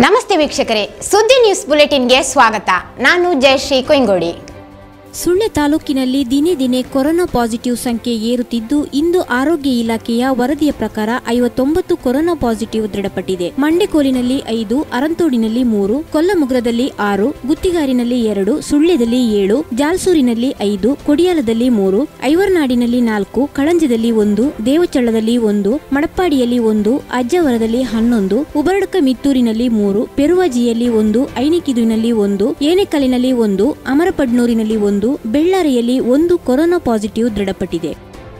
ನಮಸ್ತೆ ವೀಕ್ಷಕರೇ ಸುದ್ದಿ ನ್ಯೂಸ್ ಬುಲೆಟಿನ್ಗೆ ಸ್ವಾಗತ ನಾನು ಜಯಶ್ರೀ ಕೊಯ್ಗೋಡಿ ಸುಳ್ಯ ತಾಲೂಕಿನಲ್ಲಿ ದಿನೇ ದಿನೇ ಕೊರೋನಾ ಪಾಸಿಟಿವ್ ಸಂಖ್ಯೆ ಏರುತ್ತಿದ್ದು ಇಂದು ಆರೋಗ್ಯ ಇಲಾಖೆಯ ವರದಿಯ ಪ್ರಕಾರ ಐವತ್ತೊಂಬತ್ತು ಕೊರೋನಾ ಪಾಸಿಟಿವ್ ದೃಢಪಟ್ಟಿದೆ ಮಂಡೆಕೋಲಿನಲ್ಲಿ ಐದು ಅರಂತೋಡಿನಲ್ಲಿ ಮೂರು ಕೊಲ್ಲಮುಗ್ರದಲ್ಲಿ ಆರು ಗುತ್ತಿಗಾರಿನಲ್ಲಿ ಎರಡು ಸುಳ್ಯದಲ್ಲಿ ಏಳು ಜಾಲ್ಸೂರಿನಲ್ಲಿ ಐದು ಕೊಡಿಯಾಲದಲ್ಲಿ ಮೂರು ಐವರ್ನಾಡಿನಲ್ಲಿ ನಾಲ್ಕು ಕಳಂಜದಲ್ಲಿ ಒಂದು ದೇವಚಳ್ಳದಲ್ಲಿ ಒಂದು ಮಡಪ್ಪಾಡಿಯಲ್ಲಿ ಒಂದು ಅಜ್ಜವರದಲ್ಲಿ ಹನ್ನೊಂದು ಉಬರಡ್ಕ ಮಿತ್ತೂರಿನಲ್ಲಿ ಮೂರು ಪೆರುವಾಜಿಯಲ್ಲಿ ಒಂದು ಐನಿಕಿದುನಲ್ಲಿ ಒಂದು ಏನೆಕಲ್ಲಿನಲ್ಲಿ ಒಂದು ಅಮರಪಡ್ನೂರಿನಲ್ಲಿ ಒಂದು ಬೆಳ್ಳಾರಿಯಲ್ಲಿ ಒಂದು ಕೊರೋನಾ ಪಾಸಿಟಿವ್ ದೃಢಪಟ್ಟಿದೆ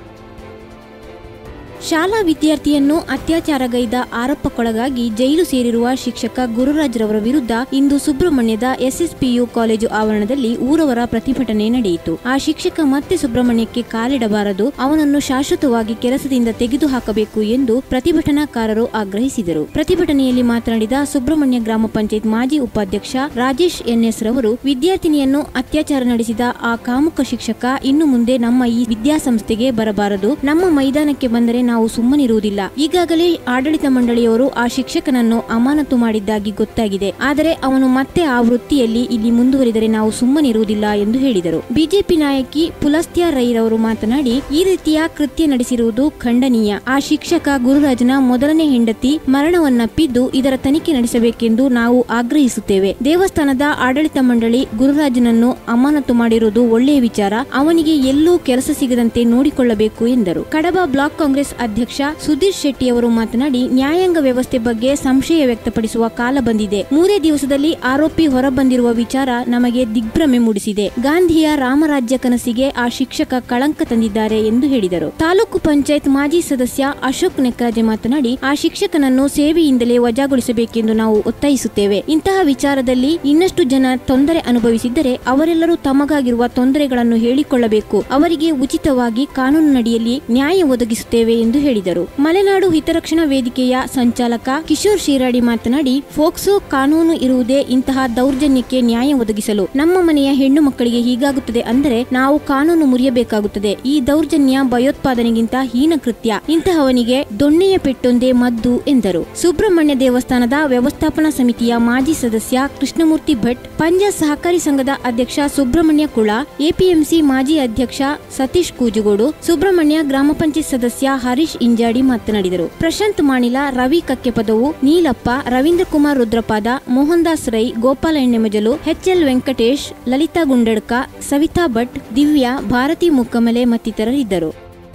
ಶಾಲಾ ವಿದ್ಯಾರ್ಥಿಯನ್ನು ಅತ್ಯಾಚಾರಗೈದ ಆರೋಪಕ್ಕೊಳಗಾಗಿ ಜೈಲು ಸೇರಿರುವ ಶಿಕ್ಷಕ ಗುರುರಾಜ್ ರವರ ವಿರುದ್ಧ ಇಂದು ಸುಬ್ರಹ್ಮಣ್ಯದ ಎಸ್ಎಸ್ಪಿಯು ಕಾಲೇಜು ಆವರಣದಲ್ಲಿ ಊರವರ ಪ್ರತಿಭಟನೆ ನಡೆಯಿತು ಆ ಶಿಕ್ಷಕ ಮತ್ತೆ ಸುಬ್ರಹ್ಮಣ್ಯಕ್ಕೆ ಕಾಲಿಡಬಾರದು ಅವನನ್ನು ಶಾಶ್ವತವಾಗಿ ಕೆಲಸದಿಂದ ತೆಗೆದುಹಾಕಬೇಕು ಎಂದು ಪ್ರತಿಭಟನಾಕಾರರು ಆಗ್ರಹಿಸಿದರು ಪ್ರತಿಭಟನೆಯಲ್ಲಿ ಮಾತನಾಡಿದ ಸುಬ್ರಹ್ಮಣ್ಯ ಗ್ರಾಮ ಪಂಚಾಯತ್ ಮಾಜಿ ಉಪಾಧ್ಯಕ್ಷ ರಾಜೇಶ್ ಎನ್ಎಸ್ ರವರು ವಿದ್ಯಾರ್ಥಿನಿಯನ್ನು ಅತ್ಯಾಚಾರ ನಡೆಸಿದ ಆ ಕಾಮುಕ ಶಿಕ್ಷಕ ಇನ್ನು ಮುಂದೆ ನಮ್ಮ ಈ ವಿದ್ಯಾಸಂಸ್ಥೆಗೆ ಬರಬಾರದು ನಮ್ಮ ಮೈದಾನಕ್ಕೆ ಬಂದರೆ ನಾವು ಸುಮ್ಮನಿರುವುದಿಲ್ಲ ಈಗಾಗಲೇ ಆಡಳಿತ ಮಂಡಳಿಯವರು ಆ ಶಿಕ್ಷಕನನ್ನು ಅಮಾನತು ಮಾಡಿದ್ದಾಗಿ ಗೊತ್ತಾಗಿದೆ ಆದರೆ ಅವನು ಮತ್ತೆ ಆ ವೃತ್ತಿಯಲ್ಲಿ ಇಲ್ಲಿ ಮುಂದುವರಿದರೆ ನಾವು ಸುಮ್ಮನಿರುವುದಿಲ್ಲ ಎಂದು ಹೇಳಿದರು ಬಿಜೆಪಿ ನಾಯಕಿ ಪುಲಸ್ತ್ಯ ರೈರವರು ಮಾತನಾಡಿ ಈ ರೀತಿಯ ಕೃತ್ಯ ನಡೆಸಿರುವುದು ಖಂಡನೀಯ ಆ ಶಿಕ್ಷಕ ಗುರುರಾಜನ ಮೊದಲನೇ ಹೆಂಡತಿ ಮರಣವನ್ನಪ್ಪಿದ್ದು ಇದರ ತನಿಖೆ ನಡೆಸಬೇಕೆಂದು ನಾವು ಆಗ್ರಹಿಸುತ್ತೇವೆ ದೇವಸ್ಥಾನದ ಆಡಳಿತ ಮಂಡಳಿ ಗುರುರಾಜನನ್ನು ಅಮಾನತು ಮಾಡಿರುವುದು ಒಳ್ಳೆಯ ವಿಚಾರ ಅವನಿಗೆ ಎಲ್ಲೂ ಕೆಲಸ ಸಿಗದಂತೆ ನೋಡಿಕೊಳ್ಳಬೇಕು ಎಂದರು ಕಡಬ ಬ್ಲಾಕ್ ಕಾಂಗ್ರೆಸ್ ಅಧ್ಯಕ್ಷ ಸುಧೀರ್ ಶೆಟ್ಟಿ ಅವರು ಮಾತನಾಡಿ ನ್ಯಾಯಾಂಗ ವ್ಯವಸ್ಥೆ ಬಗ್ಗೆ ಸಂಶಯ ವ್ಯಕ್ತಪಡಿಸುವ ಕಾಲ ಬಂದಿದೆ ಮೂರೇ ದಿವಸದಲ್ಲಿ ಆರೋಪಿ ಹೊರಬಂದಿರುವ ವಿಚಾರ ನಮಗೆ ದಿಗ್ಭ್ರಮೆ ಮೂಡಿಸಿದೆ ಗಾಂಧಿಯ ರಾಮರಾಜ್ಯ ಕನಸಿಗೆ ಆ ಶಿಕ್ಷಕ ಕಳಂಕ ತಂದಿದ್ದಾರೆ ಎಂದು ಹೇಳಿದರು ತಾಲೂಕು ಪಂಚಾಯತ್ ಮಾಜಿ ಸದಸ್ಯ ಅಶೋಕ್ ನೆಕ್ರಾಜೆ ಮಾತನಾಡಿ ಆ ಶಿಕ್ಷಕನನ್ನು ಸೇವೆಯಿಂದಲೇ ವಜಾಗೊಳಿಸಬೇಕೆಂದು ನಾವು ಒತ್ತಾಯಿಸುತ್ತೇವೆ ಇಂತಹ ವಿಚಾರದಲ್ಲಿ ಇನ್ನಷ್ಟು ಜನ ತೊಂದರೆ ಅನುಭವಿಸಿದ್ದರೆ ಅವರೆಲ್ಲರೂ ತಮಗಾಗಿರುವ ತೊಂದರೆಗಳನ್ನು ಹೇಳಿಕೊಳ್ಳಬೇಕು ಅವರಿಗೆ ಉಚಿತವಾಗಿ ಕಾನೂನಿನಡಿಯಲ್ಲಿ ನ್ಯಾಯ ಒದಗಿಸುತ್ತೇವೆ ಎಂದು ಹೇಳಿದರು ಮಲೆನಾಡು ಹಿತರಕ್ಷಣಾ ವೇದಿಕೆಯ ಸಂಚಾಲಕ ಕಿಶೋರ್ ಶಿರಾಡಿ ಮಾತನಾಡಿ ಫೋಕ್ಸೋ ಕಾನೂನು ಇರುವುದೇ ಇಂತಹ ದೌರ್ಜನ್ಯಕ್ಕೆ ನ್ಯಾಯ ಒದಗಿಸಲು ನಮ್ಮ ಮನೆಯ ಹೆಣ್ಣು ಮಕ್ಕಳಿಗೆ ಹೀಗಾಗುತ್ತದೆ ಅಂದರೆ ನಾವು ಕಾನೂನು ಮುರಿಯಬೇಕಾಗುತ್ತದೆ ಈ ದೌರ್ಜನ್ಯ ಭಯೋತ್ಪಾದನೆಗಿಂತ ಹೀನ ಕೃತ್ಯ ಇಂತಹವನಿಗೆ ದೊಣ್ಣೆಯ ಪೆಟ್ಟೊಂದೇ ಮದ್ದು ಎಂದರು ಸುಬ್ರಹ್ಮಣ್ಯ ದೇವಸ್ಥಾನದ ವ್ಯವಸ್ಥಾಪನಾ ಸಮಿತಿಯ ಮಾಜಿ ಸದಸ್ಯ ಕೃಷ್ಣಮೂರ್ತಿ ಭಟ್ ಪಂಜ ಸಹಕಾರಿ ಸಂಘದ ಅಧ್ಯಕ್ಷ ಸುಬ್ರಹ್ಮಣ್ಯ ಕುಳ ಎಪಿಎಂಸಿ ಮಾಜಿ ಅಧ್ಯಕ್ಷ ಸತೀಶ್ ಕೂಜುಗೋಡು ಸುಬ್ರಹ್ಮಣ್ಯ ಗ್ರಾಮ ಪಂಚಾಯತ್ ಸದಸ್ಯ ಹರೀಶ್ ಇಂಜಾಡಿ ಮಾತನಾಡಿದರು ಪ್ರಶಾಂತ್ ಮಾಣಿಲ ರವಿ ಕಕ್ಕೆಪದವು ನೀಲಪ್ಪ ರವೀಂದ್ರ ಕುಮಾರ್ ರುದ್ರಪಾದ ಮೋಹನ್ ದಾಸ್ ರೈ ಗೋಪಾಲ ಎಣ್ಣೆಮಜಲು ಎಚ್ಎಲ್ ವೆಂಕಟೇಶ್ ಲಲಿತಾ ಗುಂಡಡ್ಕ ಸವಿತಾ ಭಟ್ ದಿವ್ಯಾ ಭಾರತಿ ಮುಕ್ಕಮಲೆ ಮತ್ತಿತರರಿದ್ದರು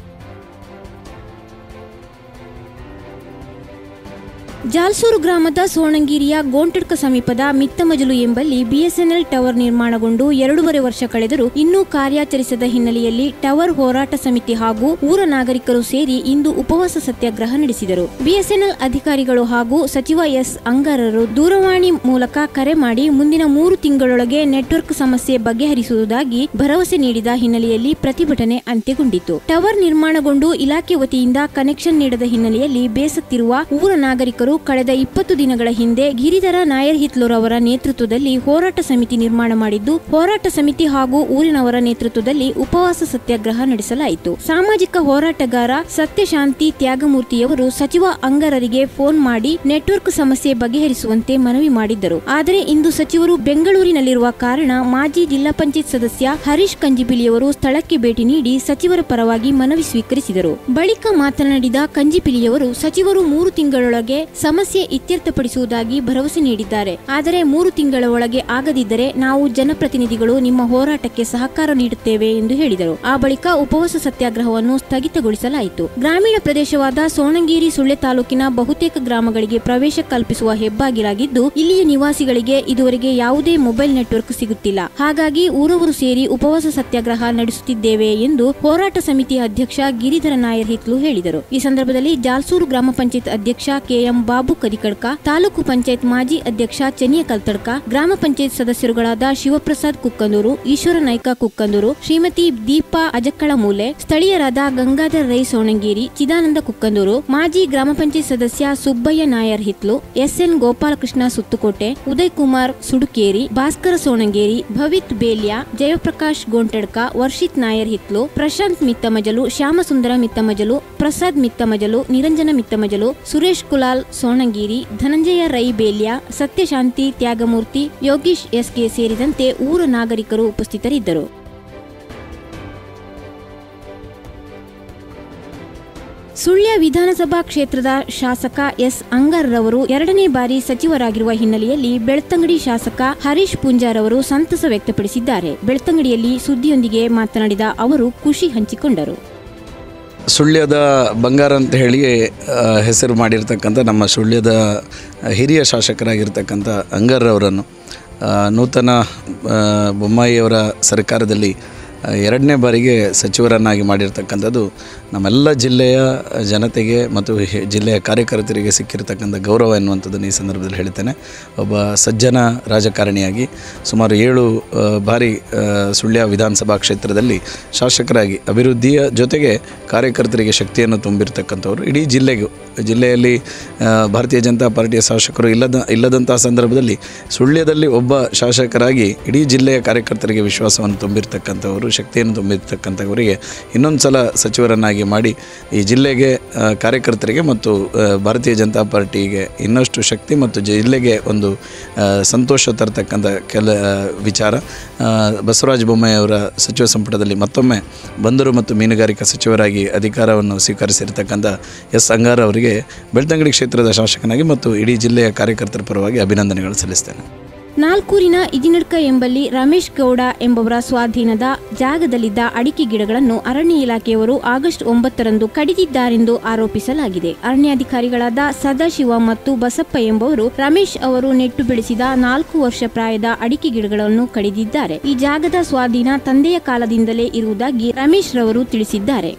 ಜಾಲ್ಸೂರು ಗ್ರಾಮದ ಸೋಣಂಗಿರಿಯ ಗೋಂಟಡ್ಕ ಸಮೀಪದ ಮಿತ್ತಮಜಲು ಎಂಬಲ್ಲಿ ಬಿಎಸ್ಎನ್ಎಲ್ ಟವರ್ ನಿರ್ಮಾಣಗೊಂಡು ಎರಡೂವರೆ ವರ್ಷ ಕಳೆದರೂ ಇನ್ನೂ ಕಾರ್ಯಾಚರಿಸದ ಹಿನ್ನೆಲೆಯಲ್ಲಿ ಟವರ್ ಹೋರಾಟ ಸಮಿತಿ ಹಾಗೂ ಊರ ನಾಗರಿಕರು ಸೇರಿ ಇಂದು ಉಪವಾಸ ಸತ್ಯಾಗ್ರಹ ನಡೆಸಿದರು ಬಿಎಸ್ಎನ್ಎಲ್ ಅಧಿಕಾರಿಗಳು ಹಾಗೂ ಸಚಿವ ಎಸ್ ಅಂಗಾರರು ದೂರವಾಣಿ ಮೂಲಕ ಕರೆ ಮಾಡಿ ಮುಂದಿನ ಮೂರು ತಿಂಗಳೊಳಗೆ ನೆಟ್ವರ್ಕ್ ಸಮಸ್ಯೆ ಬಗೆಹರಿಸುವುದಾಗಿ ಭರವಸೆ ನೀಡಿದ ಹಿನ್ನೆಲೆಯಲ್ಲಿ ಪ್ರತಿಭಟನೆ ಅಂತ್ಯಗೊಂಡಿತು ಟವರ್ ನಿರ್ಮಾಣಗೊಂಡು ಇಲಾಖೆ ವತಿಯಿಂದ ಕನೆಕ್ಷನ್ ನೀಡದ ಹಿನ್ನೆಲೆಯಲ್ಲಿ ಬೇಸತ್ತಿರುವ ಊರ ನಾಗರಿಕರು ಕಳೆದ ಇಪ್ಪತ್ತು ದಿನಗಳ ಹಿಂದೆ ಗಿರಿಧರ ನಾಯರ್ ಹಿತ್ಲೂರ್ ಅವರ ನೇತೃತ್ವದಲ್ಲಿ ಹೋರಾಟ ಸಮಿತಿ ನಿರ್ಮಾಣ ಮಾಡಿದ್ದು ಹೋರಾಟ ಸಮಿತಿ ಹಾಗೂ ಊರಿನವರ ನೇತೃತ್ವದಲ್ಲಿ ಉಪವಾಸ ಸತ್ಯಾಗ್ರಹ ನಡೆಸಲಾಯಿತು ಸಾಮಾಜಿಕ ಹೋರಾಟಗಾರ ಸತ್ಯಶಾಂತಿ ತ್ಯಾಗಮೂರ್ತಿಯವರು ಸಚಿವ ಅಂಗರರಿಗೆ ಫೋನ್ ಮಾಡಿ ನೆಟ್ವರ್ಕ್ ಸಮಸ್ಯೆ ಬಗೆಹರಿಸುವಂತೆ ಮನವಿ ಮಾಡಿದ್ದರು ಆದರೆ ಇಂದು ಸಚಿವರು ಬೆಂಗಳೂರಿನಲ್ಲಿರುವ ಕಾರಣ ಮಾಜಿ ಜಿಲ್ಲಾ ಪಂಚಾಯತ್ ಸದಸ್ಯ ಹರೀಶ್ ಕಂಜಿಪಿಲಿಯವರು ಸ್ಥಳಕ್ಕೆ ಭೇಟಿ ನೀಡಿ ಸಚಿವರ ಪರವಾಗಿ ಮನವಿ ಸ್ವೀಕರಿಸಿದರು ಬಳಿಕ ಮಾತನಾಡಿದ ಕಂಜಿಪಿಲಿಯವರು ಸಚಿವರು ಮೂರು ತಿಂಗಳೊಳಗೆ ಸಮಸ್ಯೆ ಇತ್ಯರ್ಥಪಡಿಸುವುದಾಗಿ ಭರವಸೆ ನೀಡಿದ್ದಾರೆ ಆದರೆ ಮೂರು ತಿಂಗಳ ಒಳಗೆ ಆಗದಿದ್ದರೆ ನಾವು ಜನಪ್ರತಿನಿಧಿಗಳು ನಿಮ್ಮ ಹೋರಾಟಕ್ಕೆ ಸಹಕಾರ ನೀಡುತ್ತೇವೆ ಎಂದು ಹೇಳಿದರು ಆ ಬಳಿಕ ಉಪವಾಸ ಸತ್ಯಾಗ್ರಹವನ್ನು ಸ್ಥಗಿತಗೊಳಿಸಲಾಯಿತು ಗ್ರಾಮೀಣ ಪ್ರದೇಶವಾದ ಸೋಣಂಗೇರಿ ಸುಳ್ಳೆ ತಾಲೂಕಿನ ಬಹುತೇಕ ಗ್ರಾಮಗಳಿಗೆ ಪ್ರವೇಶ ಕಲ್ಪಿಸುವ ಹೆಬ್ಬಾಗಿಲಾಗಿದ್ದು ಇಲ್ಲಿಯ ನಿವಾಸಿಗಳಿಗೆ ಇದುವರೆಗೆ ಯಾವುದೇ ಮೊಬೈಲ್ ನೆಟ್ವರ್ಕ್ ಸಿಗುತ್ತಿಲ್ಲ ಹಾಗಾಗಿ ಊರವರು ಸೇರಿ ಉಪವಾಸ ಸತ್ಯಾಗ್ರಹ ನಡೆಸುತ್ತಿದ್ದೇವೆ ಎಂದು ಹೋರಾಟ ಸಮಿತಿ ಅಧ್ಯಕ್ಷ ಗಿರಿಧರ ನಾಯರ್ ಹಿತ್ಲು ಹೇಳಿದರು ಈ ಸಂದರ್ಭದಲ್ಲಿ ಜಾಲ್ಸೂರು ಗ್ರಾಮ ಪಂಚಾಯತ್ ಅಧ್ಯಕ್ಷ ಕೆಎಂ ಬಾಬು ಕರಿಕಡ್ಕ ತಾಲೂಕು ಪಂಚಾಯತ್ ಮಾಜಿ ಅಧ್ಯಕ್ಷ ಚೆನ್ನಿಯ ಕಲ್ತಡ್ಕ ಗ್ರಾಮ ಪಂಚಾಯತ್ ಸದಸ್ಯರುಗಳಾದ ಶಿವಪ್ರಸಾದ್ ಕುಕ್ಕಂದೂರು ಈಶ್ವರ ನಾಯ್ಕ ಕುಕ್ಕಂದೂರು ಶ್ರೀಮತಿ ದೀಪಾ ಅಜಕ್ಕಳ ಮೂಲೆ ಸ್ಥಳೀಯರಾದ ಗಂಗಾಧರ್ ರೈ ಸೋಣಂಗೇರಿ ಚಿದಾನಂದ ಕುಕ್ಕಂದೂರು ಮಾಜಿ ಗ್ರಾಮ ಪಂಚಾಯತ್ ಸದಸ್ಯ ಸುಬ್ಬಯ್ಯ ನಾಯರ್ ಹಿತ್ಲು ಎಸ್ಎನ್ ಗೋಪಾಲಕೃಷ್ಣ ಸುತ್ತುಕೋಟೆ ಉದಯ್ ಕುಮಾರ್ ಸುಡುಕೇರಿ ಭಾಸ್ಕರ ಸೋಣಂಗೇರಿ ಭವಿತ್ ಬೇಲ್ಯ ಜಯಪ್ರಕಾಶ್ ಗೋಂಟಡ್ಕ ವರ್ಷಿತ್ ನಾಯರ್ ಹಿತ್ಲು ಪ್ರಶಾಂತ್ ಮಿತ್ತಮಜಲು ಶ್ಯಾಮಸುಂದರ ಮಿತ್ತಮಜಲು ಪ್ರಸಾದ್ ಮಿತ್ತಮಜಲು ನಿರಂಜನ ಮಿತ್ತಮಜಲು ಸುರೇಶ್ ಕುಲಾಲ್ ಸೋ ಸೋಣಂಗೇರಿ ಧನಂಜಯ ರೈ ಬೇಲ್ಯ ಸತ್ಯಶಾಂತಿ ತ್ಯಾಗಮೂರ್ತಿ ಯೋಗೀಶ್ ಎಸ್ಕೆ ಸೇರಿದಂತೆ ಊರ ನಾಗರಿಕರು ಉಪಸ್ಥಿತರಿದ್ದರು ಸುಳ್ಯ ವಿಧಾನಸಭಾ ಕ್ಷೇತ್ರದ ಶಾಸಕ ಎಸ್ ಅಂಗರ್ ರವರು ಎರಡನೇ ಬಾರಿ ಸಚಿವರಾಗಿರುವ ಹಿನ್ನೆಲೆಯಲ್ಲಿ ಬೆಳ್ತಂಗಡಿ ಶಾಸಕ ಹರೀಶ್ ಪೂಂಜಾರ್ ಅವರು ಸಂತಸ ವ್ಯಕ್ತಪಡಿಸಿದ್ದಾರೆ ಬೆಳ್ತಂಗಡಿಯಲ್ಲಿ ಸುದ್ದಿಯೊಂದಿಗೆ ಮಾತನಾಡಿದ ಅವರು ಖುಷಿ ಹಂಚಿಕೊಂಡರು ಸುಳ್ಯದ ಬಂಗಾರ ಅಂತ ಹೇಳಿ ಆ, ಹೆಸರು ಮಾಡಿರ್ತಕ್ಕಂಥ ನಮ್ಮ ಸುಳ್ಯದ ಹಿರಿಯ ಶಾಸಕರಾಗಿರ್ತಕ್ಕಂಥ ಅಂಗರ್ರವರನ್ನು ಆ, ನೂತನ ಆ, ಬೊಮ್ಮಾಯಿಯವರ ಸರ್ಕಾರದಲ್ಲಿ ಆ, ಎರಡನೇ ಬಾರಿಗೆ ಸಚಿವರನ್ನಾಗಿ ಮಾಡಿರ್ತಕ್ಕಂಥದ್ದು ನಮ್ಮೆಲ್ಲ ಜಿಲ್ಲೆಯ ಜನತೆಗೆ ಮತ್ತು ಹೆ- ಜಿಲ್ಲೆಯ ಕಾರ್ಯಕರ್ತರಿಗೆ ಸಿಕ್ಕಿರ್ತಕ್ಕಂಥ ಗೌರವ ಎನ್ನುವಂಥದ್ದನ್ನು ಈ ಸಂದರ್ಭದಲ್ಲಿ ಹೇಳ್ತೇನೆ ಒಬ್ಬ ಸಜ್ಜನ ರಾಜಕಾರಣಿಯಾಗಿ ಸುಮಾರು ಏಳು ಆ, ಬಾರಿ ಆ, ಸುಳ್ಯ ವಿಧಾನಸಭಾ ಕ್ಷೇತ್ರದಲ್ಲಿ ಶಾಸಕರಾಗಿ ಅಭಿವೃದ್ಧಿಯ ಜೊತೆಗೆ ಕಾರ್ಯಕರ್ತರಿಗೆ ಶಕ್ತಿಯನ್ನು ತುಂಬಿರ್ತಕ್ಕಂಥವ್ರು ಇಡೀ ಜಿಲ್ಲೆಗೂ ಜಿಲ್ಲೆಯಲ್ಲಿ ಆ, ಭಾರತೀಯ ಜನತಾ ಪಾರ್ಟಿಯ ಶಾಸಕರು ಇಲ್ಲದ ಇಲ್ಲದಂತಹ ಸಂದರ್ಭದಲ್ಲಿ ಸುಳ್ಯದಲ್ಲಿ ಒಬ್ಬ ಶಾಸಕರಾಗಿ ಇಡೀ ಜಿಲ್ಲೆಯ ಕಾರ್ಯಕರ್ತರಿಗೆ ವಿಶ್ವಾಸವನ್ನು ತುಂಬಿರ್ತಕ್ಕಂಥವರು ಶಕ್ತಿಯನ್ನು ತುಂಬಿರ್ತಕ್ಕಂಥವರಿಗೆ ಇನ್ನೊಂದು ಸಲ ಸಚಿವರನ್ನಾಗಿ ಮಾಡಿ ಈ ಜಿಲ್ಲೆಗೆ ಆ, ಕಾರ್ಯಕರ್ತರಿಗೆ ಮತ್ತು ಆ, ಭಾರತೀಯ ಜನತಾ ಪಾರ್ಟಿಗೆ ಇನ್ನಷ್ಟು ಶಕ್ತಿ ಮತ್ತು ಜಿಲ್ಲೆಗೆ ಒಂದು ಆ, ಸಂತೋಷ ತರತಕ್ಕಂಥ ಕೆಲ ಆ, ವಿಚಾರ ಆ, ಬಸವರಾಜ ಬೊಮ್ಮಾಯಿ ಅವರ ಸಚಿವ ಸಂಪುಟದಲ್ಲಿ ಮತ್ತೊಮ್ಮೆ ಬಂದರು ಮತ್ತು ಮೀನುಗಾರಿಕಾ ಸಚಿವರಾಗಿ ಅಧಿಕಾರವನ್ನು ಸ್ವೀಕರಿಸಿರ್ತಕ್ಕಂಥ ಎಸ್ ಅಂಗಾರ ಅವರಿಗೆ ಬೆಳ್ತಂಗಡಿ ಕ್ಷೇತ್ರದ ಶಾಸಕನಾಗಿ ಮತ್ತು ಇಡೀ ಜಿಲ್ಲೆಯ ಕಾರ್ಯಕರ್ತರ ಪರವಾಗಿ ಅಭಿನಂದನೆಗಳು ಸಲ್ಲಿಸ್ತೇನೆ ನಾಲ್ಕೂರಿನ ಇಜಿನಡ್ಕ ಎಂಬಲ್ಲಿ ರಮೇಶ್ ಗೌಡ ಎಂಬವರ ಸ್ವಾಧೀನದ ಜಾಗದಲ್ಲಿದ್ದ ಅಡಿಕೆ ಗಿಡಗಳನ್ನು ಅರಣ್ಯ ಇಲಾಖೆಯವರು ಆಗಸ್ಟ್ ಒಂಬತ್ತರಂದು ಕಡಿದಿದ್ದಾರೆಂದು ಆರೋಪಿಸಲಾಗಿದೆ ಅರಣ್ಯಾಧಿಕಾರಿಗಳಾದ ಸದಾಶಿವ ಮತ್ತು ಬಸಪ್ಪ ಎಂಬುವರು ರಮೇಶ್ ಅವರು ನೆಟ್ಟು ಬೆಳೆಸಿದ ನಾಲ್ಕು ವರ್ಷ ಪ್ರಾಯದ ಅಡಿಕೆ ಗಿಡಗಳನ್ನು ಕಡಿದಿದ್ದಾರೆ ಈ ಜಾಗದ ಸ್ವಾಧೀನ ತಂದೆಯ ಕಾಲದಿಂದಲೇ ಇರುವುದಾಗಿ ರಮೇಶ್ ರವರು ತಿಳಿಸಿದ್ದಾರೆ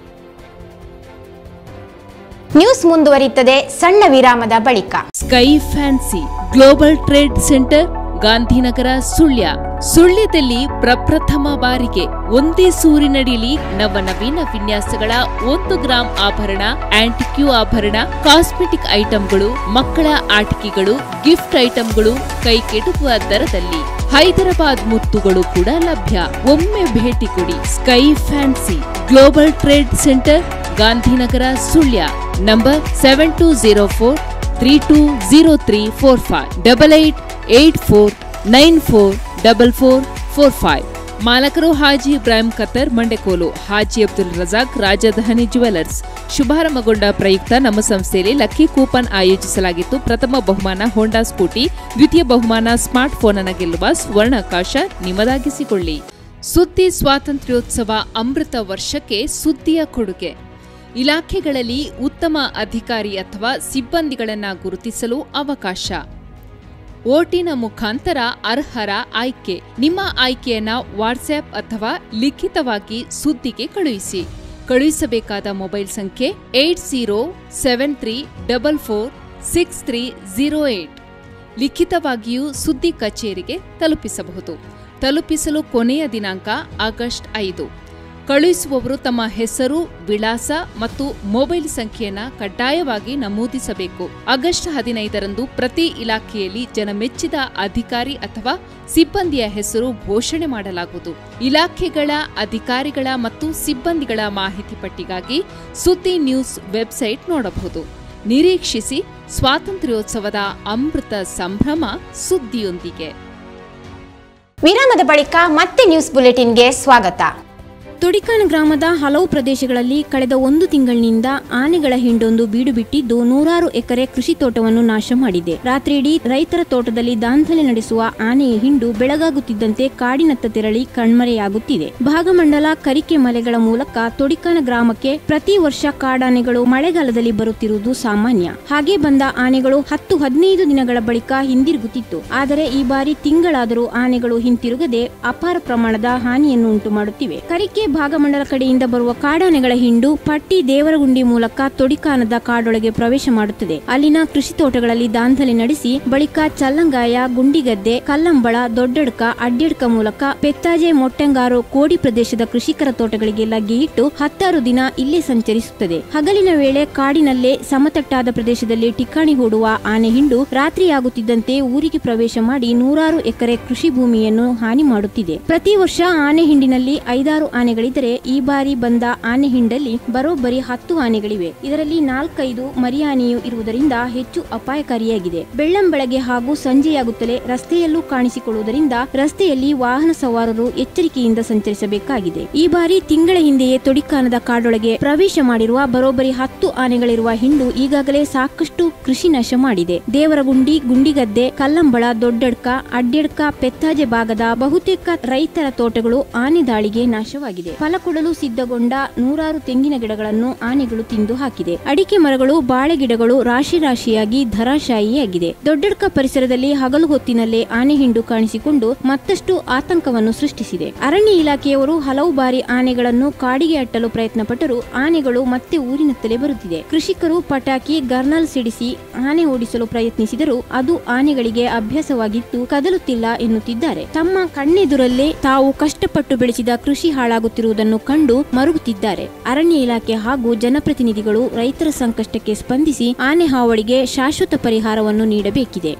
ನ್ಯೂಸ್ ಮುಂದುವರಿಯುತ್ತದೆ ಸಣ್ಣ ವಿರಾಮದ ಬಳಿಕ sky fancy global trade centre Gandhinagar Sullia ಸುಳ್ಯದಲ್ಲಿ ಪ್ರಪ್ರಥಮ ಬಾರಿಗೆ ಒಂದೇ ಸೂರಿನಡಿಯಲ್ಲಿ ನವನವೀನ ವಿನ್ಯಾಸಗಳ ಒಂದು ಗ್ರಾಂ ಆಭರಣ ಆಂಟಿಕ್ಯೂ ಆಭರಣ ಕಾಸ್ಮೆಟಿಕ್ ಐಟಂಗಳು ಮಕ್ಕಳ ಆಟಿಕೆಗಳು ಗಿಫ್ಟ್ ಐಟಂಗಳು ಕೈಗೆಟುಕುವ ದರದಲ್ಲಿ ಹೈದರಾಬಾದ್ ಮುತ್ತುಗಳು ಕೂಡ ಲಭ್ಯ ಒಮ್ಮೆ ಭೇಟಿ ಕೊಡಿ sky fancy global trade centre Gandhinagar Sullia number seven two zero four three two zero three four five double eight eight four nine four double four four five ಮಾಲಕರು ಹಾಜಿ ಇಬ್ರಾಹಿಂ ಖತ್ತರ್ ಮಂಡೆಕೋಲು ಹಾಜಿ ಅಬ್ದುಲ್ ರಜಾಕ್ ರಾಜಧಾನಿ ಜುವೆಲರ್ಸ್ ಶುಭಾರಂಭಗೊಂಡ ಪ್ರಯುಕ್ತ ನಮ್ಮ ಸಂಸ್ಥೆಯಲ್ಲಿ ಲಕ್ಕಿ ಕೂಪನ್ ಆಯೋಜಿಸಲಾಗಿತ್ತು ಪ್ರಥಮ ಬಹುಮಾನ ಹೋಂಡಾ ಸ್ಕೂಟಿ ದ್ವಿತೀಯ ಬಹುಮಾನ smart phone ಅನ್ನು ಗೆಲ್ಲುವ ಸ್ವರ್ಣಾವಕಾಶ ನಿಮ್ಮದಾಗಿಸಿಕೊಳ್ಳಿ ಸುದ್ದಿ ಸ್ವಾತಂತ್ರ್ಯೋತ್ಸವ ಅಮೃತ ವರ್ಷಕ್ಕೆ ಸುದ್ದಿಯ ಕೊಡುಗೆ ಇಲಾಖೆಗಳಲ್ಲಿ ಉತ್ತಮ ಅಧಿಕಾರಿ ಅಥವಾ ಸಿಬ್ಬಂದಿಗಳನ್ನ ಗುರುತಿಸಲು ಅವಕಾಶ ಓಟಿನ ಮುಖಾಂತರ ಅರ್ಹರ ಆಯ್ಕೆ ನಿಮ್ಮ ಆಯ್ಕೆಯನ್ನ ವಾಟ್ಸ್ಆಪ್ ಅಥವಾ ಲಿಖಿತವಾಗಿ ಸುದ್ದಿಗೆ ಕಳುಹಿಸಿ ಕಳುಹಿಸಬೇಕಾದ ಮೊಬೈಲ್ ಸಂಖ್ಯೆ eight zero seven three double four six three zero eight ಲಿಖಿತವಾಗಿಯೂ ಸುದ್ದಿ ಕಚೇರಿಗೆ ತಲುಪಿಸಬಹುದು ತಲುಪಿಸಲು ಕೊನೆಯ ದಿನಾಂಕ ಆಗಸ್ಟ್ ಐದು ಕಳುಹಿಸುವವರು ತಮ್ಮ ಹೆಸರು ವಿಳಾಸ ಮತ್ತು ಮೊಬೈಲ್ ಸಂಖ್ಯೆಯನ್ನ ಕಡ್ಡಾಯವಾಗಿ ನಮೂದಿಸಬೇಕು ಆಗಸ್ಟ್ ಹದಿನೈದರಂದು ಪ್ರತಿ ಇಲಾಖೆಯಲ್ಲಿ ಜನಮೆಚ್ಚಿದ ಅಧಿಕಾರಿ ಅಥವಾ ಸಿಬ್ಬಂದಿಯ ಹೆಸರು ಘೋಷಣೆ ಮಾಡಲಾಗುವುದು ಇಲಾಖೆಗಳ ಅಧಿಕಾರಿಗಳ ಮತ್ತು ಸಿಬ್ಬಂದಿಗಳ ಮಾಹಿತಿ ಪಟ್ಟಿಗಾಗಿ ಸುದ್ದಿ ನ್ಯೂಸ್ ವೆಬ್ಸೈಟ್ ನೋಡಬಹುದು ನಿರೀಕ್ಷಿಸಿ ಸ್ವಾತಂತ್ರ್ಯೋತ್ಸವದ ಅಮೃತ ಸಂಭ್ರಮ ಸುದ್ದಿಯೊಂದಿಗೆ ವಿರಾಮದ ಬಳಿಕ ಮತ್ತೆ ನ್ಯೂಸ್ ಬುಲೆಟಿನ್ಗೆ ಸ್ವಾಗತ ತುಡಿಕಾನ ಗ್ರಾಮದ ಹಲವು ಪ್ರದೇಶಗಳಲ್ಲಿ ಕಳೆದ ಒಂದು ತಿಂಗಳಿನಿಂದ ಆನೆಗಳ ಹಿಂಡೊಂದು ಬೀಡು ಬಿಟ್ಟಿದ್ದು ನೂರಾರು ಎಕರೆ ಕೃಷಿ ತೋಟವನ್ನು ನಾಶ ಮಾಡಿದೆ ರಾತ್ರಿಯಿಡೀ ರೈತರ ತೋಟದಲ್ಲಿ ದಾಂಧಲೆ ನಡೆಸುವ ಆನೆಯ ಹಿಂಡು ಬೆಳಗಾಗುತ್ತಿದ್ದಂತೆ ಕಾಡಿನತ್ತ ತೆರಳಿ ಕಣ್ಮರೆಯಾಗುತ್ತಿದೆ ಭಾಗಮಂಡಲ ಕರಿಕೆ ಮಲೆಗಳ ಮೂಲಕ ತೊಡಿಕಾನ ಗ್ರಾಮಕ್ಕೆ ಪ್ರತಿ ವರ್ಷ ಕಾಡಾನೆಗಳು ಮಳೆಗಾಲದಲ್ಲಿ ಬರುತ್ತಿರುವುದು ಸಾಮಾನ್ಯ ಹಾಗೆ ಬಂದ ಆನೆಗಳು ಹತ್ತು ಹದಿನೈದು ದಿನಗಳ ಬಳಿಕ ಹಿಂದಿರುಗುತ್ತಿತ್ತು ಆದರೆ ಈ ಬಾರಿ ತಿಂಗಳಾದರೂ ಆನೆಗಳು ಹಿಂತಿರುಗದೆ ಅಪಾರ ಪ್ರಮಾಣದ ಹಾನಿಯನ್ನು ಉಂಟು ಮಾಡುತ್ತಿವೆ ಕರಿಕೆ ಭಾಗಮಂಡಲ ಕಡೆಯಿಂದ ಬರುವ ಕಾಡಾನೆಗಳ ಹಿಂಡು ಪಟ್ಟಿ ದೇವರಗುಂಡಿ ಮೂಲಕ ತೊಡಿಕಾನದ ಕಾಡೊಳಗೆ ಪ್ರವೇಶ ಮಾಡುತ್ತದೆ ಅಲ್ಲಿನ ಕೃಷಿ ತೋಟಗಳಲ್ಲಿ ದಾಂಧಲೆ ನಡೆಸಿ ಬಳಿಕ ಚಲ್ಲಂಗಾಯ ಗುಂಡಿಗದ್ದೆ ಕಲ್ಲಂಬಳ ದೊಡ್ಡಡ್ಕ ಅಡ್ಯಡ್ಕ ಮೂಲಕ ಪೆತ್ತಾಜೆ ಮೊಟ್ಟೆಂಗಾರು ಕೋಡಿ ಪ್ರದೇಶದ ಕೃಷಿಕರ ತೋಟಗಳಿಗೆ ಲಗ್ಗೆಯಿಟ್ಟು ಹತ್ತಾರು ದಿನ ಇಲ್ಲೇ ಸಂಚರಿಸುತ್ತದೆ ಹಗಲಿನ ವೇಳೆ ಕಾಡಿನಲ್ಲೇ ಸಮತಟ್ಟಾದ ಪ್ರದೇಶದಲ್ಲಿ ಠಿಕಾಣಿ ಹೂಡುವ ಆನೆ ಹಿಂಡು ರಾತ್ರಿಯಾಗುತ್ತಿದ್ದಂತೆ ಊರಿಗೆ ಪ್ರವೇಶ ಮಾಡಿ ನೂರಾರು ಎಕರೆ ಕೃಷಿ ಭೂಮಿಯನ್ನು ಹಾನಿ ಮಾಡುತ್ತಿದೆ ಪ್ರತಿ ವರ್ಷ ಆನೆ ಹಿಂಡಿನಲ್ಲಿ ಐದಾರು ಆನೆಗಳ ಆನೆಗಳಿದ್ದರೆ ಈ ಬಾರಿ ಬಂದ ಆನೆ ಹಿಂಡಲ್ಲಿ ಬರೋಬ್ಬರಿ ಹತ್ತು ಆನೆಗಳಿವೆ ಇದರಲ್ಲಿ ನಾಲ್ಕೈದು ಮರಿ ಆನೆಯು ಇರುವುದರಿಂದ ಹೆಚ್ಚು ಅಪಾಯಕಾರಿಯಾಗಿದೆ ಬೆಳ್ಳಂಬೆಳಗ್ಗೆ ಹಾಗೂ ಸಂಜೆಯಾಗುತ್ತಲೇ ರಸ್ತೆಯಲ್ಲೂ ಕಾಣಿಸಿಕೊಳ್ಳುವುದರಿಂದ ರಸ್ತೆಯಲ್ಲಿ ವಾಹನ ಸವಾರರು ಎಚ್ಚರಿಕೆಯಿಂದ ಸಂಚರಿಸಬೇಕಾಗಿದೆ ಈ ಬಾರಿ ತಿಂಗಳ ಹಿಂದೆಯೇ ತೊಡಿಕಾನದ ಕಾಡೊಳಗೆ ಪ್ರವೇಶ ಮಾಡಿರುವ ಬರೋಬ್ಬರಿ ಹತ್ತು ಆನೆಗಳಿರುವ ಹಿಂಡು ಈಗಾಗಲೇ ಸಾಕಷ್ಟು ಕೃಷಿ ನಾಶ ಮಾಡಿದೆ ದೇವರಗುಂಡಿ ಗುಂಡಿಗದ್ದೆ ಕಲ್ಲಂಬಳ ದೊಡ್ಡಡ್ಕ ಅಡ್ಡೆಡ್ಕ ಪೆತ್ತಾಜೆ ಭಾಗದ ಬಹುತೇಕ ರೈತರ ತೋಟಗಳು ಆನೆ ದಾಳಿಗೆ ನಾಶವಾಗಿದೆ ಫಲ ಕೊಡಲು ಸಿದ್ಧಗೊಂಡ ನೂರಾರು ತೆಂಗಿನ ಗಿಡಗಳನ್ನು ಆನೆಗಳು ತಿಂದು ಹಾಕಿದೆ ಅಡಿಕೆ ಮರಗಳು ಬಾಳೆ ಗಿಡಗಳು ರಾಶಿ ರಾಶಿಯಾಗಿ ಧರಾಶಾಯಿಯಾಗಿದೆ ದೊಡ್ಡಡ್ಕ ಪರಿಸರದಲ್ಲಿ ಹಗಲು ಹೊತ್ತಿನಲ್ಲೇ ಆನೆ ಹಿಂಡು ಕಾಣಿಸಿಕೊಂಡು ಮತ್ತಷ್ಟು ಆತಂಕವನ್ನು ಸೃಷ್ಟಿಸಿದೆ ಅರಣ್ಯ ಇಲಾಖೆಯವರು ಹಲವು ಬಾರಿ ಆನೆಗಳನ್ನು ಕಾಡಿಗೆ ಅಟ್ಟಲು ಪ್ರಯತ್ನ ಪಟ್ಟರು ಆನೆಗಳು ಮತ್ತೆ ಊರಿನತ್ತಲೇ ಬರುತ್ತಿದೆ ಕೃಷಿಕರು ಪಟಾಕಿ ಗರ್ನಲ್ ಸಿಡಿಸಿ ಆನೆ ಓಡಿಸಲು ಪ್ರಯತ್ನಿಸಿದರೂ ಅದು ಆನೆಗಳಿಗೆ ಅಭ್ಯಾಸವಾಗಿತ್ತು ಕದಲುತ್ತಿಲ್ಲ ಎನ್ನುತ್ತಿದ್ದಾರೆ ತಮ್ಮ ಕಣ್ಣೆದುರಲ್ಲೇ ತಾವು ಕಷ್ಟಪಟ್ಟು ಬೆಳೆಸಿದ ಕೃಷಿ ಹಾಳಾಗುತ್ತಿರುವುದನ್ನು ಕಂಡು ಮರುಗುತ್ತಿದ್ದಾರೆ ಅರಣ್ಯ ಇಲಾಖೆ ಹಾಗೂ ಜನಪ್ರತಿನಿಧಿಗಳು ರೈತರ ಸಂಕಷ್ಟಕ್ಕೆ ಸ್ಪಂದಿಸಿ ಆನೆ ಹಾವಳಿಗೆ ಶಾಶ್ವತ ಪರಿಹಾರವನ್ನು ನೀಡಬೇಕಿದೆ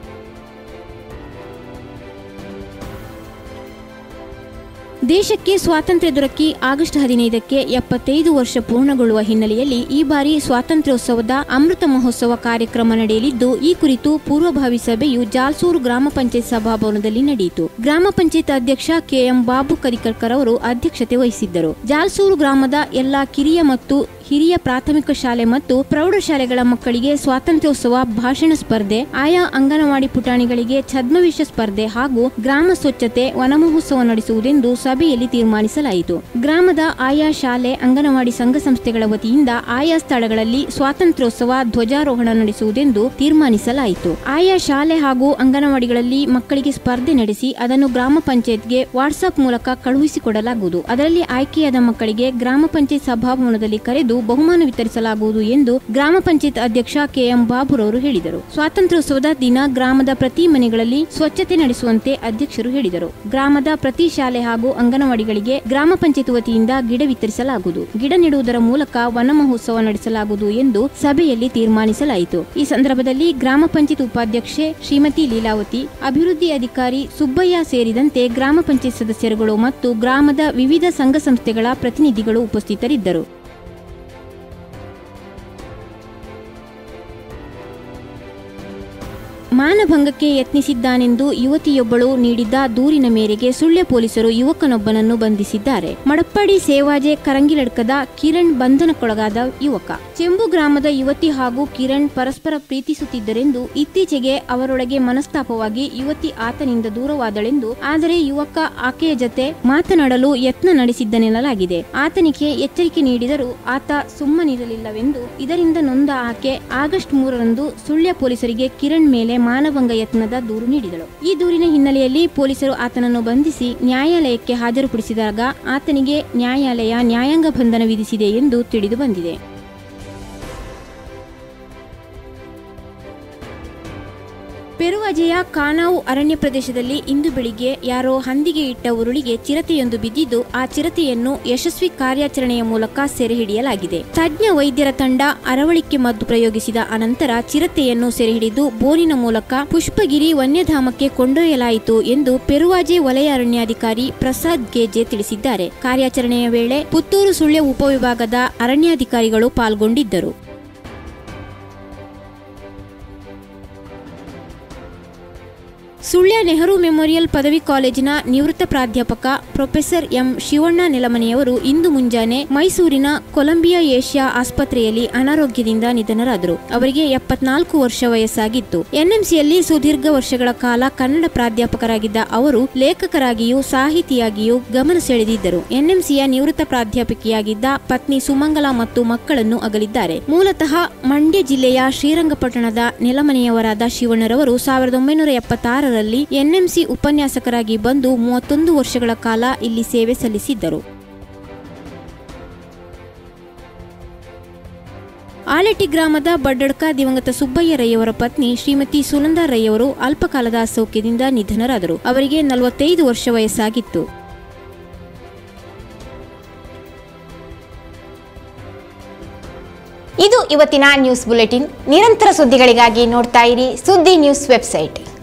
ದೇಶಕ್ಕೆ ಸ್ವಾತಂತ್ರ್ಯ ದೊರಕಿ ಆಗಸ್ಟ್ ಹದಿನೈದಕ್ಕೆ ಎಪ್ಪತ್ತೈದು ವರ್ಷ ಪೂರ್ಣಗೊಳ್ಳುವ ಹಿನ್ನೆಲೆಯಲ್ಲಿ ಈ ಬಾರಿ ಸ್ವಾತಂತ್ರ್ಯೋತ್ಸವದ ಅಮೃತ ಮಹೋತ್ಸವ ಕಾರ್ಯಕ್ರಮ ನಡೆಯಲಿದ್ದು ಈ ಕುರಿತು ಪೂರ್ವಭಾವಿ ಸಭೆಯು ಜಾಲ್ಸೂರು ಗ್ರಾಮ ಪಂಚಾಯತ್ ಸಭಾಭವನದಲ್ಲಿ ನಡೆಯಿತು ಗ್ರಾಮ ಪಂಚಾಯತ್ ಅಧ್ಯಕ್ಷ ಕೆಎಂ ಬಾಬು ಕರಿಕರ್ಕರ್ ಅವರು ಅಧ್ಯಕ್ಷತೆ ವಹಿಸಿದ್ದರು ಜಾಲ್ಸೂರು ಗ್ರಾಮದ ಎಲ್ಲಾ ಕಿರಿಯ ಮತ್ತು ಹಿರಿಯ ಪ್ರಾಥಮಿಕ ಶಾಲೆ ಮತ್ತು ಪ್ರೌಢಶಾಲೆಗಳ ಮಕ್ಕಳಿಗೆ ಸ್ವಾತಂತ್ರ್ಯೋತ್ಸವ ಭಾಷಣ ಸ್ಪರ್ಧೆ ಆಯಾ ಅಂಗನವಾಡಿ ಪುಟಾಣಿಗಳಿಗೆ ಛದ್ಮವೇಷ ಸ್ಪರ್ಧೆ ಹಾಗೂ ಗ್ರಾಮ ಸ್ವಚ್ಛತೆ ವನಮಹೋತ್ಸವ ನಡೆಸುವುದೆಂದು ಸಭೆಯಲ್ಲಿ ತೀರ್ಮಾನಿಸಲಾಯಿತು ಗ್ರಾಮದ ಆಯಾ ಶಾಲೆ ಅಂಗನವಾಡಿ ಸಂಘ ಸಂಸ್ಥೆಗಳ ವತಿಯಿಂದ ಆಯಾ ಸ್ಥಳಗಳಲ್ಲಿ ಸ್ವಾತಂತ್ರ್ಯೋತ್ಸವ ಧ್ವಜಾರೋಹಣ ನಡೆಸುವುದೆಂದು ತೀರ್ಮಾನಿಸಲಾಯಿತು ಆಯಾ ಶಾಲೆ ಹಾಗೂ ಅಂಗನವಾಡಿಗಳಲ್ಲಿ ಮಕ್ಕಳಿಗೆ ಸ್ಪರ್ಧೆ ನಡೆಸಿ ಅದನ್ನು ಗ್ರಾಮ ಪಂಚಾಯತ್ಗೆ ವಾಟ್ಸ್ಆಪ್ ಮೂಲಕ ಕಳುಹಿಸಿಕೊಡಲಾಗುವುದು ಅದರಲ್ಲಿ ಆಯ್ಕೆಯಾದ ಮಕ್ಕಳಿಗೆ ಗ್ರಾಮ ಪಂಚಾಯತ್ ಸಭಾಭವನದಲ್ಲಿ ಕರೆದು ಬಹುಮಾನ ವಿತರಿಸಲಾಗುವುದು ಎಂದು ಗ್ರಾಮ ಪಂಚಾಯತ್ ಅಧ್ಯಕ್ಷ ಕೆಎಂ ಬಾಬುರವರು ಹೇಳಿದರು ಸ್ವಾತಂತ್ರ್ಯೋತ್ಸವದ ದಿನ ಗ್ರಾಮದ ಪ್ರತಿ ಮನೆಗಳಲ್ಲಿ ಸ್ವಚ್ಛತೆ ನಡೆಸುವಂತೆ ಅಧ್ಯಕ್ಷರು ಹೇಳಿದರು ಗ್ರಾಮದ ಪ್ರತಿ ಶಾಲೆ ಹಾಗೂ ಅಂಗನವಾಡಿಗಳಿಗೆ ಗ್ರಾಮ ಪಂಚಾಯತ್ ವತಿಯಿಂದ ಗಿಡ ವಿತರಿಸಲಾಗುವುದು ಗಿಡ ನೆಡುವುದರ ಮೂಲಕ ವನ ಮಹೋತ್ಸವ ನಡೆಸಲಾಗುವುದು ಎಂದು ಸಭೆಯಲ್ಲಿ ತೀರ್ಮಾನಿಸಲಾಯಿತು ಈ ಸಂದರ್ಭದಲ್ಲಿ ಗ್ರಾಮ ಪಂಚಾಯತ್ ಉಪಾಧ್ಯಕ್ಷೆ ಶ್ರೀಮತಿ ಲೀಲಾವತಿ ಅಭಿವೃದ್ಧಿ ಅಧಿಕಾರಿ ಸುಬ್ಬಯ್ಯ ಸೇರಿದಂತೆ ಗ್ರಾಮ ಪಂಚಾಯತ್ ಸದಸ್ಯರುಗಳು ಮತ್ತು ಗ್ರಾಮದ ವಿವಿಧ ಸಂಘ ಸಂಸ್ಥೆಗಳ ಪ್ರತಿನಿಧಿಗಳು ಉಪಸ್ಥಿತರಿದ್ದರು ಮಾನಭಂಗಕ್ಕೆ ಯತ್ನಿಸಿದ್ದಾನೆಂದು ಯುವತಿಯೊಬ್ಬಳು ನೀಡಿದ್ದ ದೂರಿನ ಮೇರೆಗೆ ಸುಳ್ಯ ಪೊಲೀಸರು ಯುವಕನೊಬ್ಬನನ್ನು ಬಂಧಿಸಿದ್ದಾರೆ ಮಡಪ್ಪಾಡಿ ಸೇವಾಜೆ ಕರಂಗಿಲಡ್ಕದ ಕಿರಣ್ ಬಂಧನಕ್ಕೊಳಗಾದ ಯುವಕ ಚೆಂಬು ಗ್ರಾಮದ ಯುವತಿ ಹಾಗೂ ಕಿರಣ್ ಪರಸ್ಪರ ಪ್ರೀತಿಸುತ್ತಿದ್ದರೆಂದು ಇತ್ತೀಚೆಗೆ ಅವರೊಳಗೆ ಮನಸ್ತಾಪವಾಗಿ ಯುವತಿ ಆತನಿಂದ ದೂರವಾದಳೆಂದು ಆದರೆ ಯುವಕ ಆಕೆಯ ಜತೆ ಮಾತನಾಡಲು ಯತ್ನ ನಡೆಸಿದ್ದನೆನ್ನಲಾಗಿದೆ ಆತನಿಗೆ ಎಚ್ಚರಿಕೆ ನೀಡಿದರೂ ಆತ ಸುಮ್ಮನಿರಲಿಲ್ಲವೆಂದು ಇದರಿಂದ ನೊಂದ ಆಕೆ ಆಗಸ್ಟ್ ಮೂರರಂದು ಸುಳ್ಯ ಪೊಲೀಸರಿಗೆ ಕಿರಣ್ ಮೇಲೆ ಮಾನಭಂಗ ಯತ್ನದ ದೂರು ನೀಡಿದಳು ಈ ದೂರಿನ ಹಿನ್ನೆಲೆಯಲ್ಲಿ ಪೊಲೀಸರು ಆತನನ್ನು ಬಂಧಿಸಿ ನ್ಯಾಯಾಲಯಕ್ಕೆ ಹಾಜರುಪಡಿಸಿದಾಗ ಆತನಿಗೆ ನ್ಯಾಯಾಲಯ ನ್ಯಾಯಾಂಗ ಬಂಧನ ವಿಧಿಸಿದೆ ಎಂದು ತಿಳಿದು ಬಂದಿದೆ ಪೆರುವಜೆಯ ಕಾನಾವು ಅರಣ್ಯ ಪ್ರದೇಶದಲ್ಲಿ ಇಂದು ಬೆಳಿಗ್ಗೆ ಯಾರೋ ಹಂದಿಗೆ ಇಟ್ಟ ಉರುಳಿಗೆ ಚಿರತೆಯೊಂದು ಬಿದ್ದಿದ್ದು ಆ ಚಿರತೆಯನ್ನು ಯಶಸ್ವಿ ಕಾರ್ಯಾಚರಣೆಯ ಮೂಲಕ ಸೆರೆ ಹಿಡಿಯಲಾಗಿದೆ ತಜ್ಞ ವೈದ್ಯರ ತಂಡ ಅರವಳಿಕೆ ಮದ್ದು ಪ್ರಯೋಗಿಸಿದ ಅನಂತರ ಚಿರತೆಯನ್ನು ಸೆರೆ ಹಿಡಿದು ಬೋನಿನ ಮೂಲಕ ಪುಷ್ಪಗಿರಿ ವನ್ಯಧಾಮಕ್ಕೆ ಕೊಂಡೊಯ್ಯಲಾಯಿತು ಎಂದು ಪೆರುವಾಜೆ ವಲಯ ಅರಣ್ಯಾಧಿಕಾರಿ ಪ್ರಸಾದ್ ಗೇಜೆ ತಿಳಿಸಿದ್ದಾರೆ ಕಾರ್ಯಾಚರಣೆಯ ವೇಳೆ ಪುತ್ತೂರು ಸುಳ್ಯ ಉಪವಿಭಾಗದ ಅರಣ್ಯಾಧಿಕಾರಿಗಳು ಪಾಲ್ಗೊಂಡಿದ್ದರು ಸುಳ್ಯ ನೆಹರು ಮೆಮೋರಿಯಲ್ ಪದವಿ ಕಾಲೇಜಿನ ನಿವೃತ್ತ ಪ್ರಾಧ್ಯಾಪಕ ಪ್ರೊಫೆಸರ್ ಎಂ ಶಿವಣ್ಣ ನೆಲಮನೆಯವರು ಇಂದು ಮುಂಜಾನೆ ಮೈಸೂರಿನ ಕೊಲಂಬಿಯಾ ಏಷ್ಯಾ ಆಸ್ಪತ್ರೆಯಲ್ಲಿ ಅನಾರೋಗ್ಯದಿಂದ ನಿಧನರಾದರು ಅವರಿಗೆ ಎಪ್ಪತ್ನಾಲ್ಕು ವರ್ಷ ವಯಸ್ಸಾಗಿತ್ತು ಎನ್ಎಂಸಿಯಲ್ಲಿ ಸುದೀರ್ಘ ವರ್ಷಗಳ ಕಾಲ ಕನ್ನಡ ಪ್ರಾಧ್ಯಾಪಕರಾಗಿದ್ದ ಅವರು ಲೇಖಕರಾಗಿಯೂ ಸಾಹಿತಿಯಾಗಿಯೂ ಗಮನ ಸೆಳೆದಿದ್ದರು ಎನ್ಎಂಸಿಯ ನಿವೃತ್ತ ಪ್ರಾಧ್ಯಾಪಕಿಯಾಗಿದ್ದ ಪತ್ನಿ ಸುಮಂಗಲ ಮತ್ತು ಮಕ್ಕಳನ್ನು ಅಗಲಿದ್ದಾರೆ ಮೂಲತಃ ಮಂಡ್ಯ ಜಿಲ್ಲೆಯ ಶ್ರೀರಂಗಪಟ್ಟಣದ ನೆಲಮನೆಯವರಾದ ಶಿವಣ್ಣರವರು ಸಾವಿರದ ಒಂಬೈನೂರ ಎಪ್ಪತ್ತಾರರಲ್ಲಿ ಎನ್ಎಂಸಿ ಉಪನ್ಯಾಸಕರಾಗಿ ಬಂದು ಮೂವತ್ತೊಂದು ವರ್ಷಗಳ ಕಾಲ ಇಲ್ಲಿ ಸೇವೆ ಸಲ್ಲಿಸಿದ್ದರು ಆಲೆಟಿ ಗ್ರಾಮದ ಬಡ್ಡಡ್ಕ ದಿವಂಗತ ಸುಬ್ಬಯ್ಯ ರೈಯವರ ಪತ್ನಿ ಶ್ರೀಮತಿ ಸುನಂದಾ ರೈಯವರು ಅಲ್ಪಕಾಲದ ಅಸೌಖ್ಯದಿಂದ ನಿಧನರಾದರು ಅವರಿಗೆ ನಲವತ್ತೈದು ವರ್ಷ ವಯಸ್ಸಾಗಿತ್ತು ಇದು ಇವತ್ತಿನ ನ್ಯೂಸ್ ಬುಲೆಟಿನ್ ನಿರಂತರ ಸುದ್ದಿಗಳಿಗಾಗಿ ನೋಡ್ತಾ ಇರಿ ಸುದ್ದಿ ನ್ಯೂಸ್ ವೆಬ್ಸೈಟ್